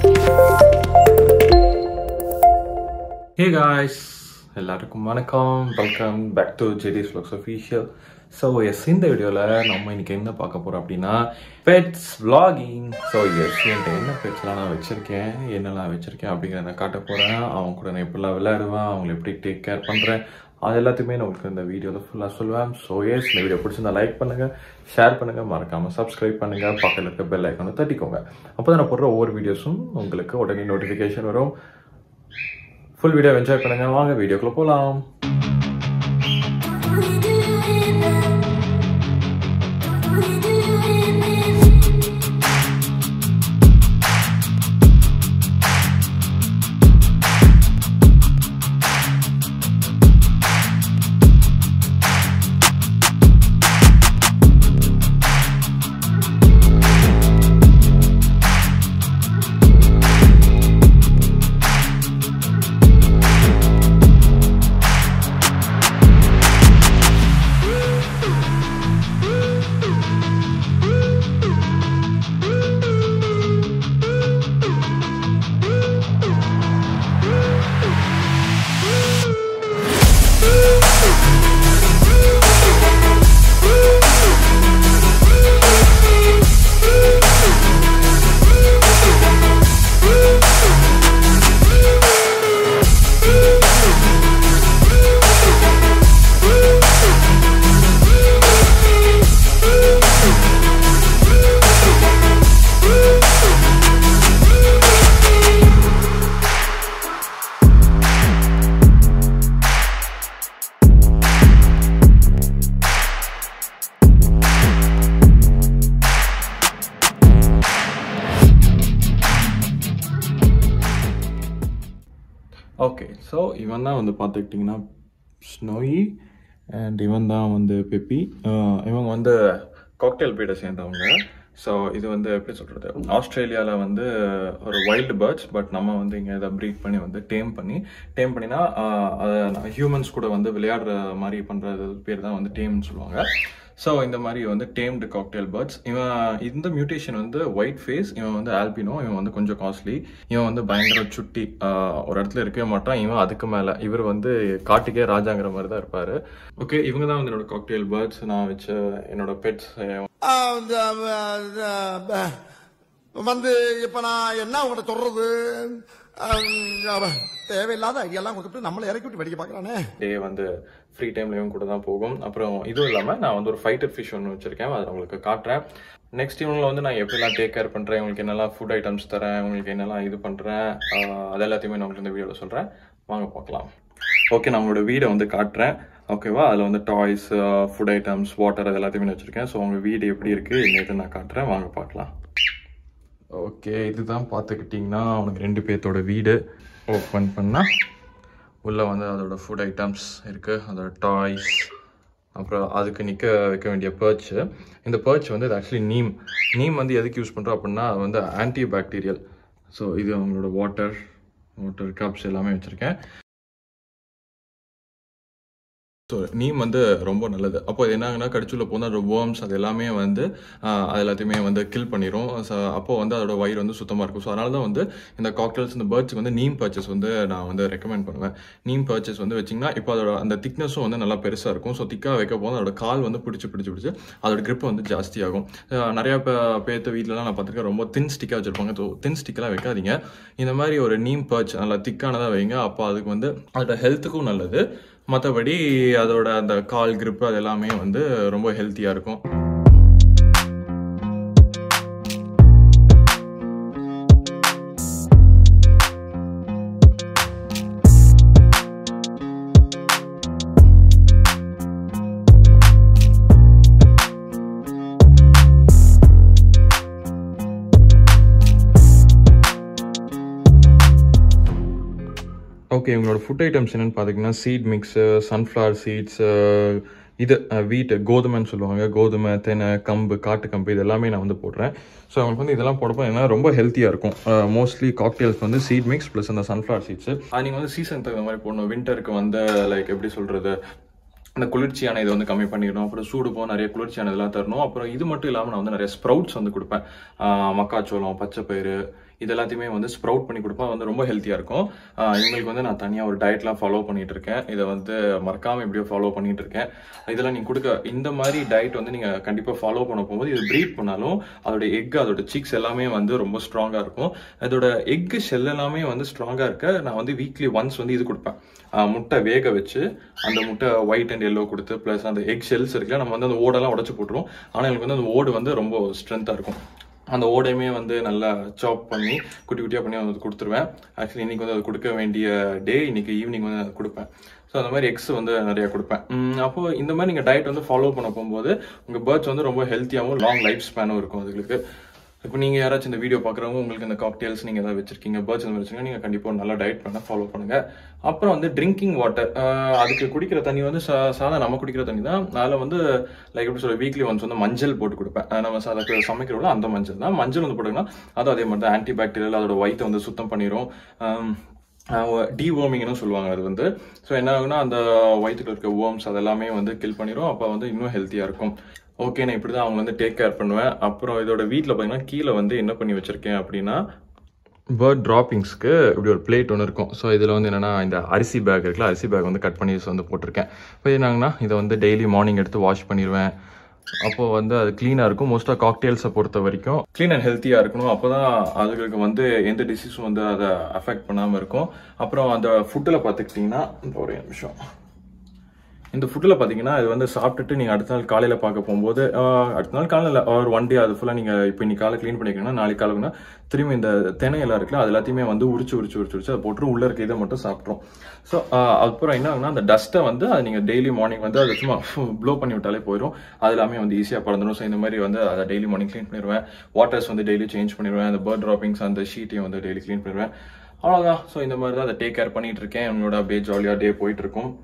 ஹே guys எல்லாருக்கும் வணக்கம் welcome back to JD's vlogs official so yes இந்த வீடியோவில் நம்ம இன்னைக்கு என்ன பார்க்க போகிறோம் அப்படின்னா பெட்ஸ் vlogging ஸோ எஸ் என்கிட்ட என்ன பெட்ஸ்லாம் நான் வச்சுருக்கேன் என்னெல்லாம் வச்சுருக்கேன் அப்படிங்கிறத நான் காட்ட போகிறேன் அவங்க கூட நான் எப்படிலாம் விளையாடுவேன் அவங்களை எப்படி டேக் கேர் பண்ணுறேன் அது எல்லாத்தையுமே நான் உங்களுக்கு இந்த வீடியோவில் ஃபுல்லாக சொல்லுவேன் ஸோ எஸ் இந்த வீடியோ பிடிச்சிருந்தா லைக் பண்ணுங்கள் ஷேர் பண்ணுங்கள் மறக்காமல் சப்ஸ்கிரைப் பண்ணுங்கள் பக்கத்தில் இருக்க பெல் ஐக்கானை தட்டிக்கோங்க அப்போ தான் நான் போடுற ஒவ்வொரு வீடியோஸும் உங்களுக்கு உடனே நோட்டிஃபிகேஷன் வரும் ஃபுல் வீடியோ என்ஜாய் பண்ணுங்க வாங்க வீடியோக்குள்ள போலாம் ஓகே ஸோ இவன் தான் வந்து பார்த்துக்கிட்டிங்கன்னா ஸ்னோயி அண்ட் இவன் தான் வந்து பெப்பி அஹ் இவங்க வந்து காக்டெயில் பீடை சேர்ந்தவங்க ஸோ இது வந்து எப்படி சொல்கிறது ஆஸ்திரேலியாவில் வந்து ஒரு வைல்டு பேர்ட்ஸ் பட் நம்ம வந்து இங்கே இதை ப்ரீட் பண்ணி வந்து டேம் பண்ணி டேம் பண்ணினா ஹியூமன்ஸ் கூட வந்து விளையாடுற மாதிரி பண்ணுறது பேர் தான் வந்து டேம்னு சொல்லுவாங்க ஸோ இந்த மாதிரி வந்து டேம்டு காக்டெயில் பேர்ட்ஸ் இவன் இந்த மியூட்டேஷன் வந்து ஒயிட் ஃபேஸ் இவன் வந்து ஆல்பினோ இவன் வந்து கொஞ்சம் காஸ்ட்லி இவன் வந்து பயங்கர சுட்டி ஆஹ் ஒரு இடத்துல இருக்கவே மாட்டான் இவன் அதுக்கு மேலே இவர் வந்து காட்டுக்கே ராஜாங்கிற மாதிரி தான் இருப்பார் ஓகே இவங்க தான் வந்து என்னோட காக்டெயில் பேர்ட்ஸ் நான் வச்ச என்னோட பெட்ஸ் ஆ, இந்த, ஆ, ஆ, வந்து இப்ப நான் என்ன உங்கள்ட்ட சொல்றது ஆ, தேவையில்லாத ஐடியாலாம் கொடுத்துட்டு நம்மளை இறக்கி விட்டு வெடிக்க பாக்குறானே டே வந்து ஃப்ரீ டைம்ல இவங்க கூட தான் போகும் அப்புறம் இதுவும் இல்லாமல் நான் வந்து ஒரு ஃபைட்டர் ஃபிஷ் ஒன்று வச்சிருக்கேன் அதை உங்களுக்கு காட்டுறேன் நெக்ஸ்ட் இவங்களை வந்து நான் எப்படிலாம் டேக் கேர் பண்ணுறேன் உங்களுக்கு என்னெல்லாம் ஃபுட் ஐட்டம்ஸ் தரேன் உங்களுக்கு என்னெல்லாம் இது பண்ணுறேன் அது எல்லாத்தையுமே நான் உங்களுக்கு இந்த வீடியோவில் சொல்கிறேன் வாங்க பார்க்கலாம் ஓகே நான் உங்களோட வீடை வந்து காட்டுறேன் ஓகேவா அதில் வந்து டாய்ஸ் ஃபுட் ஐட்டம்ஸ் வாட்டர் அது எல்லாத்தையுமே நான் வச்சுருக்கேன் ஸோ உங்கள் வீடு எப்படி இருக்குது என்னது நான் காட்டுறேன் வாங்க பார்க்கலாம் ஓகே இதுதான் பார்த்துக்கிட்டிங்கன்னா அவனுக்கு ரெண்டு பேர்த்தோட வீடு ஓப்பன் பண்ணால் உள்ளே வந்து அதோட ஃபுட் ஐட்டம்ஸ் இருக்குது அதோட டாய்ஸ் அப்புறம் அதுக்கு நிற்க வைக்க வேண்டிய பர்ச்சு இந்த பர்ச் வந்து இது ஆக்சுவலி நீம் நீம் வந்து எதுக்கு யூஸ் பண்ணுறோம் அப்படின்னா அது வந்து ஆன்டி பாக்டீரியல் ஸோ இது அவங்களோட வாட்டர் வாட்டர் கப்ஸ் எல்லாமே வச்சுருக்கேன் ஸோ நீம் வந்து ரொம்ப நல்லது அப்போ இது என்னாங்கன்னா கடிச்சுள்ள போனால் அதோட வேர்ம்ஸ் அது எல்லாமே வந்து ஆஹ், அது எல்லாத்தையுமே வந்து கில் பண்ணிடும் ஸோ அப்போ வந்து அதோட வயிறு வந்து சுத்தமாக இருக்கும் ஸோ அதனால தான் வந்து இந்த காக்டெயில்ஸ் இந்த பேர்ட்ஸ்க்கு வந்து நீம் பர்ச்சேஸ் வந்து நான் வந்து ரெக்கமெண்ட் பண்ணுவேன் நீம் பர்ச்சேஸ் வந்து வச்சிங்கன்னா இப்போ அதோட அந்த திக்னஸும் வந்து நல்லா பெருசாக இருக்கும் ஸோ திக்காக வைக்க போது அதோட கால் வந்து பிடிச்சி பிடிச்சி பிடிச்சி அதோட grip வந்து ஜாஸ்தியாகும் ஆஹ், நிறைய பே பேர்த்த வீட்டிலலாம் நான் பார்த்துருக்கேன் ரொம்ப தின் ஸ்டிக்காக வச்சிருப்பாங்க ஸோ தின் ஸ்டிக்கெல்லாம் வைக்காதீங்க இந்த மாதிரி ஒரு நீம் பர்ச் நல்லா திக்கானதாக வைங்க அப்போ அதுக்கு வந்து அதோட ஹெல்த்துக்கும் நல்லது மற்றபடி அதோட அந்த கால் grip அது எல்லாமே வந்து ரொம்ப ஹெல்த்தியாக இருக்கும் ஓகே இவங்களோட ஃபுட் ஐட்டம்ஸ் என்னென்னு பார்த்தீங்கன்னா சீட் மிக்ஸு சன்ஃப்ளவர் சீட்ஸு இது வீட்டு கோதுமைன்னு சொல்லுவாங்க கோதுமை தெனை கம்பு காட்டு கம்பு இது எல்லாமே நான் வந்து போடுறேன் ஸோ அவங்களுக்கு வந்து இதெல்லாம் போடப்போ என்ன ரொம்ப ஹெல்த்தியாக இருக்கும் மோஸ்ட்லி காக்டெயில்ஸ் வந்து சீட் மிக்ஸ் ப்ளஸ் அந்த சன்ஃப்ளவர் சீட்ஸு அது நீங்கள் வந்து சீசன் தகுந்த மாதிரி போடணும் வின்டருக்கு வந்து லைக் எப்படி சொல்கிறது அந்த குளிர்ச்சியான இதை வந்து கம்மி பண்ணிடணும் அப்புறம் சூடு போக நிறைய குளிர்ச்சியான இதெல்லாம் தரணும் அப்புறம் இது மட்டும் இல்லாமல் நான் வந்து நிறைய ஸ்ப்ரவுட்ஸ் வந்து கொடுப்பேன் ஆஹ் மக்காச்சோளம் பச்சைப்பயிறு இது எல்லாத்தையுமே வந்து ஸ்ப்ரவுட் பண்ணி கொடுப்பேன் அது வந்து ரொம்ப ஹெல்த்தியாக இருக்கும் ஆஹ் இவங்களுக்கு வந்து நான் தனியாக ஒரு டயட்லாம் ஃபாலோ பண்ணிட்டு இருக்கேன் இதை வந்து மறக்காம எப்படியோ ஃபாலோ பண்ணிட்டு இருக்கேன் இதெல்லாம் நீங்கள் கொடுக்க இந்த மாதிரி டயட் வந்து நீங்கள் கண்டிப்பாக ஃபாலோ பண்ண போகும்போது இது ப்ரீட் பண்ணாலும் அதோட எக் அதோட சிக்ஸ் எல்லாமே வந்து ரொம்ப ஸ்ட்ராங்காக இருக்கும் அதோட எக் ஷெல் எல்லாமே வந்து ஸ்ட்ராங்காக இருக்க நான் வந்து வீக்லி ஒன்ஸ் வந்து இது கொடுப்பேன் ஆஹ் முட்டை வேக வச்சு அந்த முட்டை ஒயிட் அண்ட் எல்லோ கொடுத்து ப்ளஸ் அந்த எக் ஷெல்ஸ் இருக்குல்ல நம்ம வந்து அந்த ஓடெல்லாம் உடச்சு போட்டுருவோம் ஆனால் எனக்கு வந்து அந்த ஓடு வந்து ரொம்ப ஸ்ட்ரென்த்தாக இருக்கும் அந்த ஓடையுமே வந்து நல்லா சாப் பண்ணி குட்டி குட்டியாக பண்ணி வந்து கொடுத்துருவேன் ஆக்சுவலி இன்னைக்கு வந்து அது கொடுக்க வேண்டிய டே இன்னைக்கு ஈவினிங் வந்து அது கொடுப்பேன் ஸோ அந்த மாதிரி எக்ஸ் வந்து நிறைய கொடுப்பேன் உம் அப்போ இந்த மாதிரி நீங்கள் டயட் வந்து ஃபாலோ பண்ண போகும்போது உங்கள் பேர்ட்ஸ் வந்து ரொம்ப ஹெல்த்தியாகவும் லாங் லைஃப் ஸ்பேனும் இருக்கும் அதுங்களுக்கு இப்போ நீங்கள் யாராச்சும் இந்த வீடியோ பார்க்குறவங்க உங்களுக்கு இந்த காக்டெயில்ஸ் நீங்கள் ஏதாவது வச்சிருக்கீங்க பேர்ட்ஸ் இந்த மாதிரி வச்சிருக்கீங்க நீங்கள் கண்டிப்பாக நல்லா டயட் பண்ண ஃபாலோ பண்ணுங்க அப்புறம் வந்து ட்ரிங்கிங் வாட்டர் அதுக்கு குடிக்கிற தண்ணி வந்து சா சாதா நம்ம குடிக்கிற தண்ணி தான் அதில் வந்து லைக் எப்படி சொல்ல வீக்லி ஒன்ஸ் வந்து மஞ்சள் போட்டு கொடுப்பேன் அஹ் நம்ம சாதா சமைக்கிறோம்ல அந்த மஞ்சள் தான் மஞ்சள் வந்து போட்டுங்கன்னா அதுவும் அதே மாதிரி தான் ஆன்டி பாக்டீரியல் அதோட வயிற்றை வந்து சுத்தம் பண்ணிடும் டிவோர்மிங்னு சொல்லுவாங்க அது வந்து ஸோ என்ன ஆகுனா அந்த வயிற்றுக்குள்ள இருக்க worms அதெல்லாமே வந்து கில் பண்ணிடும் அப்போ வந்து இன்னும் ஹெல்த்தியாக இருக்கும் ஓகே நான் இப்படி தான் அவங்க வந்து டேக் கேர் பண்ணுவேன் அப்புறம் இதோட வீட்டில் பார்த்தீங்கன்னா கீழே வந்து என்ன பண்ணி வச்சிருக்கேன் அப்படின்னா பேர்ட் ட்ராப்பிங்ஸ்க்கு இப்படி ஒரு பிளேட் ஒன்று இருக்கும் ஸோ இதில் வந்து என்னென்னா இந்த அரிசி பேக் இருக்குல்ல அரிசி பேக் வந்து கட் பண்ணி வந்து போட்டிருக்கேன் இப்போ என்னங்கன்னா இதை வந்து டெய்லி மார்னிங் எடுத்து வாஷ் பண்ணிடுவேன் அப்போ வந்து அது க்ளீனாக இருக்கும் மோஸ்ட்டாக காக்டெயில்ஸை பொறுத்த வரைக்கும் க்ளீன் அண்ட் ஹெல்த்தியாக இருக்கணும் அப்போ தான் அதுகளுக்கு வந்து எந்த டிசீஸும் வந்து அதை அஃபெக்ட் பண்ணாமல் இருக்கும் அப்புறம் அந்த ஃபுட்டில் பார்த்துக்கிட்டிங்கன்னா இந்த ஒரு நிமிஷம் இந்த ஃபுட்டில் பார்த்தீங்கன்னா இது வந்து சாப்பிட்டுட்டு நீங்கள் அடுத்த நாள் காலையில் பார்க்க போகும்போது ஆஹ், அடுத்த நாள் காலையில் ஒரு ஒன் டே அது ஃபுல்லாக நீங்கள் இப்போ இன்னைக்கு காலை க்ளீன் பண்ணிக்கிறீங்கன்னா நாளைக்கு காலைனா திரும்பி இந்த தினையெல்லாம் இருக்குல்ல அது எல்லாத்தையுமே வந்து உரிச்சு உரிச்சு உரிச்சு உரிச்சு அதை போட்டுரும் உள்ளே இருக்க இதை மட்டும் சாப்பிட்ரும் ஸோ அப்புறம் என்ன ஆகுனா அந்த டஸ்ட்டை வந்து அது நீங்கள் டெய்லி மார்னிங் வந்து அதை சும்மா ப்ளோ பண்ணி விட்டாலே போயிடும் அது எல்லாமே வந்து ஈஸியாக பறந்துடும் ஸோ இந்த மாதிரி வந்து அதை டெய்லி மார்னிங் க்ளீன் பண்ணிடுவேன் வாட்டர்ஸ் வந்து டெய்லி சேஞ்ச் பண்ணிடுவேன் அந்த பேர்ட் ட்ராப்பிங்ஸ் அந்த ஷீட்டையும் வந்து டெய்லி க்ளீன் பண்ணிடுவேன் அவ்வளோதான் ஸோ இந்த மாதிரி தான் அதை டேக் கேர் பண்ணிட்டு இருக்கேன் என்னோட அப்படியே ஜாலியாக டே போயிட்டு இருக்கும்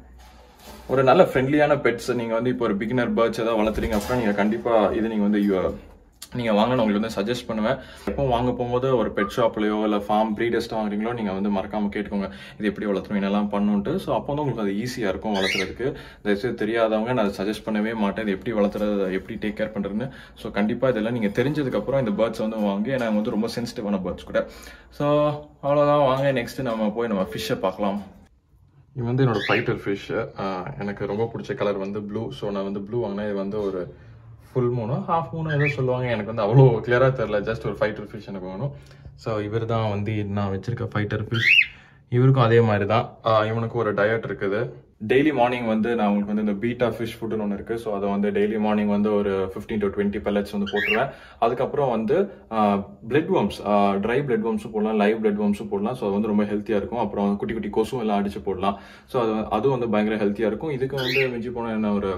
ஒரு நல்ல ஃப்ரெண்ட்லியான பெட்ஸ் நீங்க வந்து இப்போ ஒரு பிகினர் பேர்ட்ஸ் ஏதாவது வளர்த்துறீங்க அப்படின்னா நீங்க கண்டிப்பா இது நீங்க வந்து you- நீங்க வாங்கணும் உங்களுக்கு வந்து சஜஸ்ட் பண்ணுவேன் எப்போ வாங்க போகும்போது ஒரு பெட் ஷாப்லயோ இல்ல ஃபார்ம் ப்ரீடஸ்ட் வாங்குறீங்களோ நீங்க வந்து மறக்காம கேட்டுக்கோங்க இது எப்படி வளர்த்தணும் என்னெல்லாம் பண்ணுன்ட்டு ஸோ அப்போ வந்து உங்களுக்கு அது ஈஸியா இருக்கும் வளர்த்துறதுக்கு தயவுசெய்து தெரியாதவங்க நான் சஜஸ்ட் பண்ணவே மாட்டேன் இது எப்படி வளர்த்துறது அதை எப்படி டேக் கேர் பண்றதுன்னு ஸோ கண்டிப்பா இதெல்லாம் நீங்க தெரிஞ்சதுக்கு அப்புறம் இந்த பேர்ட்ஸ் வந்து வாங்கி ஏன்னா அவங்க வந்து ரொம்ப சென்சிட்டிவான பேர்ட்ஸ் கூட ஸோ அவ்வளோதான் வாங்க நெக்ஸ்ட் நம்ம போய் நம்ம ஃபிஷ்ஷை பார்க்கலாம் இது வந்து என்னோட ஃபைட்டர் ஃபிஷ் எனக்கு ரொம்ப பிடிச்ச கலர் வந்து ப்ளூ ஸோ நான் வந்து ப்ளூ வாங்கினேன் இது வந்து ஒரு ஃபுல் மூணோ ஹாஃப் மூணோ ஏதோ சொல்லுவாங்க எனக்கு வந்து அவ்வளோ கிளியராக தெரில ஜஸ்ட் ஒரு ஃபைட்டர் ஃபிஷ் எனக்கு வேணும் ஸோ இவர் தான் வந்து நான் வச்சிருக்க ஃபைட்டர் ஃபிஷ் இவருக்கும் அதே மாதிரி தான் ஆஹ் இவனுக்கு ஒரு டயட் இருக்குது டெய்லி மார்னிங் வந்து நான் உங்களுக்கு வந்து இந்த பீட்டா ஃபிஷ் ஃபுட்னு ஒன்று இருக்குது ஸோ அதை வந்து டெய்லி மார்னிங் வந்து ஒரு ஃபிஃப்டீன் டு டுவெண்ட்டி pellets வந்து போட்டுருவேன் அதுக்கப்புறம் வந்து பிளட் வம்ஸ் ட்ரை பிளட் வம்ஸும் போடலாம் லைவ் பிளட் வம்ஸும் போடலாம் ஸோ அது வந்து ரொம்ப ஹெல்த்தியாக இருக்கும் அப்புறம் குட்டி குட்டி கொசும் எல்லாம் அடிச்சு போடலாம் ஸோ அது அதுவும் வந்து பயங்கர ஹெல்த்தியாக இருக்கும் இதுக்கு வந்து மிஞ்சி போன என்ன ஒரு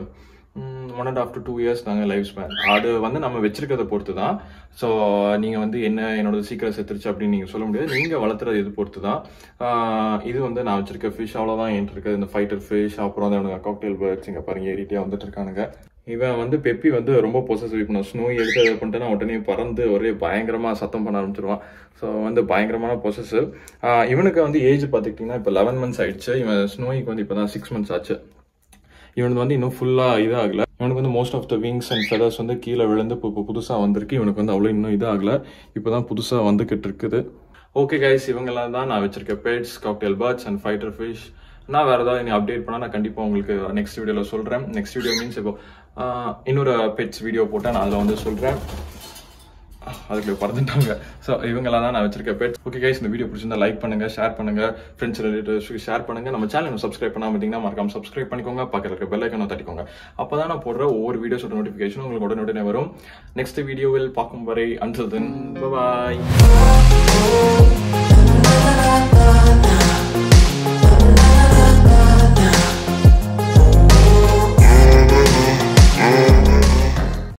one and half to two years தாங்க லைஃப் ஸ்பேன் அது வந்து நம்ம வச்சிருக்கிறத பொறுத்து தான் ஸோ நீங்கள் வந்து என்ன என்னோட சீக்கிரம் செத்துருச்சு அப்படின்னு நீங்கள் சொல்ல முடியாது நீங்கள் வளர்த்துறது இது பொறுத்து தான் ஆஹ் இது வந்து நான் வச்சிருக்க ஃபிஷ் அவ்வளோதான் என்கிட்ட இருக்குது இந்த ஃபைட்டர் ஃபிஷ் அப்புறம் வந்து எனக்கு காக்டெயில் பேர்ட்ஸ் இங்கே பாருங்க ஏறிட்டே வந்துட்டு இருக்கானுங்க இவன் வந்து பெப்பி வந்து ரொம்ப பொசசிவ் இப்போ நான் ஸ்னோ எடுத்து அதை பண்ணிட்டேன்னா உடனே பறந்து ஒரே பயங்கரமாக சத்தம் பண்ண ஆரம்பிச்சிருவான் ஸோ வந்து பயங்கரமான பொசசிவ் இவனுக்கு வந்து ஏஜ் பார்த்துக்கிட்டிங்கன்னா இப்போ லெவன் மந்த்ஸ் ஆயிடுச்சு இவன் ஸ்னோய்க்கு வந்து இப்போ தான் சிக்ஸ் மந்த்ஸ் ஆச்சு இவனுக்கு வந்து இன்னும் ஃபுல்லாக இதாகல இவனுக்கு வந்து most of the wings and feathers வந்து கீழே விழுந்து இப்போ இப்போ புதுசாக வந்திருக்கு இவனுக்கு வந்து அவ்வளோ இன்னும் இதாகல இப்போ தான் புதுசாக வந்துக்கிட்டு இருக்குது ஓகே கைஸ் இவங்கெல்லாம் தான் நான் வச்சிருக்க pets cockatiel birds and fighter fish நான் வேறு ஏதாவது நீ அப்டேட் பண்ணால் நான் கண்டிப்பாக உங்களுக்கு நெக்ஸ்ட் வீடியோவில் சொல்கிறேன் நெக்ஸ்ட் வீடியோ மீன்ஸ் இப்போ ஆஹ், இன்னொரு பெட்ஸ் வீடியோ போட்டால் நான் அதில் வந்து சொல்கிறேன் அதுக்குள்ள பறந்துட்டாங்க ஸோ இவங்கெல்லாம் தான் நான் வச்சிருக்க பெட் ஓகே கைஸ் இந்த வீடியோ பிடிச்சிருந்தா லைக் பண்ணுங்க ஷேர் பண்ணுங்க ஃப்ரெண்ட்ஸ் ரிலேட்டிவ்ஸ்க்கு ஷேர் பண்ணுங்க நம்ம சேனல் சப்ஸ்கிரைப் பண்ணாம இருந்தீங்கன்னா மறக்காம சப்ஸ்கிரைப் பண்ணிக்கோங்க பக்கத்துல இருக்க பெல் ஐக்கனை தட்டிக்கோங்க அப்பதான் நான் போடுற ஒவ்வொரு வீடியோஸோட நோட்டிஃபிகேஷன் உங்களுக்கு உடனே உடனே வரும் நெக்ஸ்ட் வீடியோவில் பார்க்கும் வரை அன்சல் தென் பாய்